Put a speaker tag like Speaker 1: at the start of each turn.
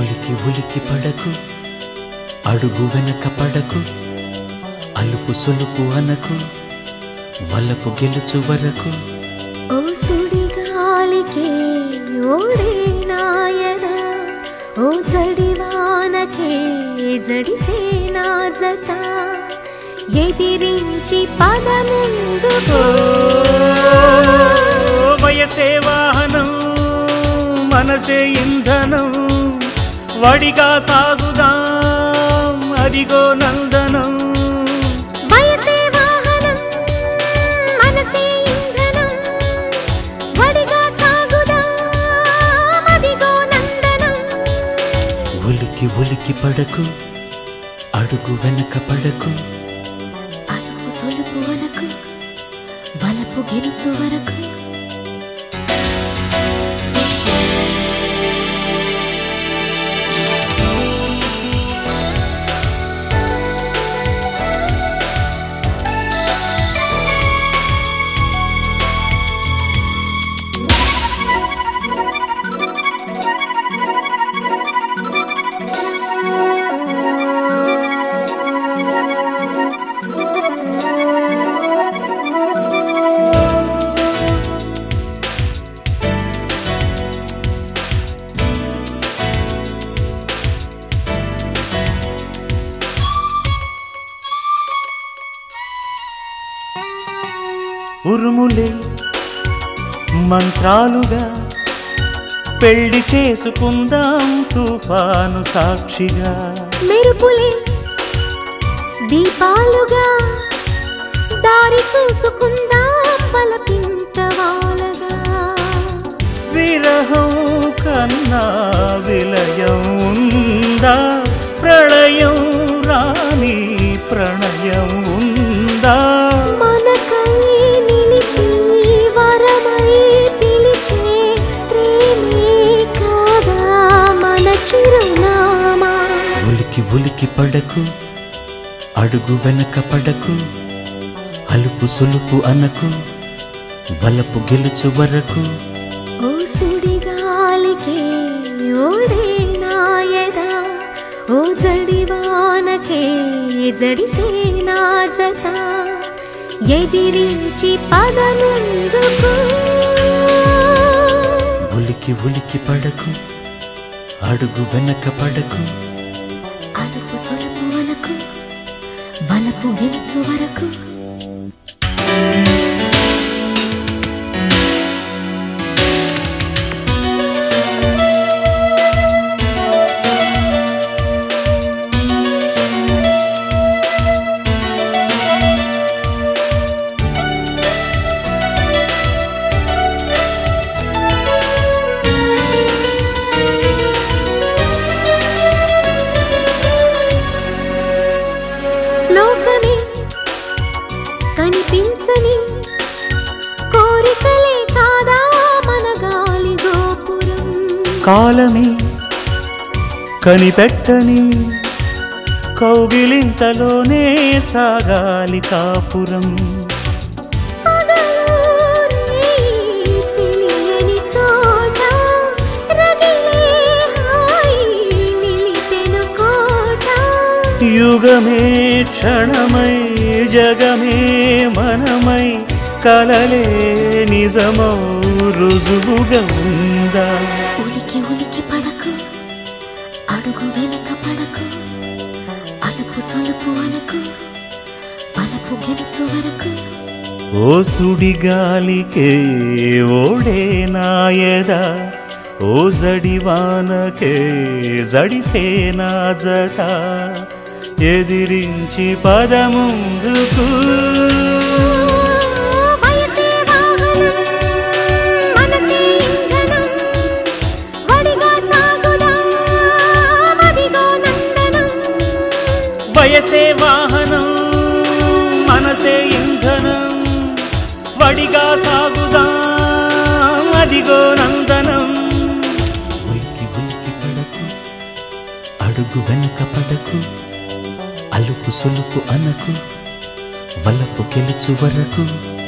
Speaker 1: ఉలికి ఉలికి పడకు అడుగు వెనక పడకు అలుపు సొలుపు అనకు వలపు గెలుచు వరకు
Speaker 2: ఓ సుడిగాలికే ఓడే నాయన ఓ జడివానకే జడిసే నా జత ఎదిరించి పదముందుకు
Speaker 1: వయసే వాహనం మనసే ఇంధనం వడిగా సాగుదాం అదిగో నందనం
Speaker 2: వయసే వాహనం మనసే ఇంధనం వడిగా సాగుదాం అదిగో నందనం
Speaker 1: ఉలికి ఉలికి పడకు అడుగు వెనక పడకు
Speaker 2: అలుపు సొలుపు వరకు వలపు గెలుచు వరకు
Speaker 1: ఉరుములే మంత్రాలుగా పెళ్లి చేసుకుందాం తుఫాను సాక్షిగా
Speaker 2: మెరుపులే దీపాలుగా దారి చూసుకుందాం బలపింత వాలగా
Speaker 1: విరహం కన్నా విలయం ఉందా ప్రళయం రాని ప్రణయం ఉందా
Speaker 2: మనకై నిలిచి వరమై పిలిచే ప్రేమే కాదా మన చిరునామా
Speaker 1: ఉలికి ఉలికి పడకు అడుగు వెనక పడకు అలుపు సొలుపు అనకు బలపు గెలుచు వరకు
Speaker 2: ఓ సుడిగాలికే ఓడే నాయదా ఓ జడివానకే జడిసే నా జత ఎదిరించి పదనుందుకు
Speaker 1: ఉలికి ఉలికి పడకు అడుగు వెనక పడకు
Speaker 2: అలుపు సొలుపు వరకు వలపు గెలుచు వరకు లోకమే కనిపించని కోరికలే కాదా మన గాలి గోపురం
Speaker 1: కాలమే కనిపెట్టని కౌగిలింతలోనే సాగాలి కాపురం
Speaker 2: పగలు రేయి తెలియని చోట రగిలే హాయి నిలిపెను కోట
Speaker 1: యుగమే క్షణమై జగమే మనమై కలలే నిజమౌ రుజువుగా ఉందా
Speaker 2: ఉలికి ఉలికి పడకు అడుగు వెనక పడకు అలుపు సొలుపు అనకు వలపు గెలుచు వరకు
Speaker 1: ఓ సుడిగాలికే ఓడే నాయదా ఓ జడివానకే జడిసే నా జత ఎదిరించి పదముందుకు
Speaker 2: వయసే వాహనం మనసే ఇంధనం వడిగా సాగుదాం అదిగో నందనం
Speaker 1: వయసే వాహనం మనసే ఇంధనం వడిగా సాగుదా అదిగో నందనం ఉలికి ఉలికి పడకు అడుగు వెనక పడకు అలుపు సొలుపు అనకు వలపు గెలుచు వరకు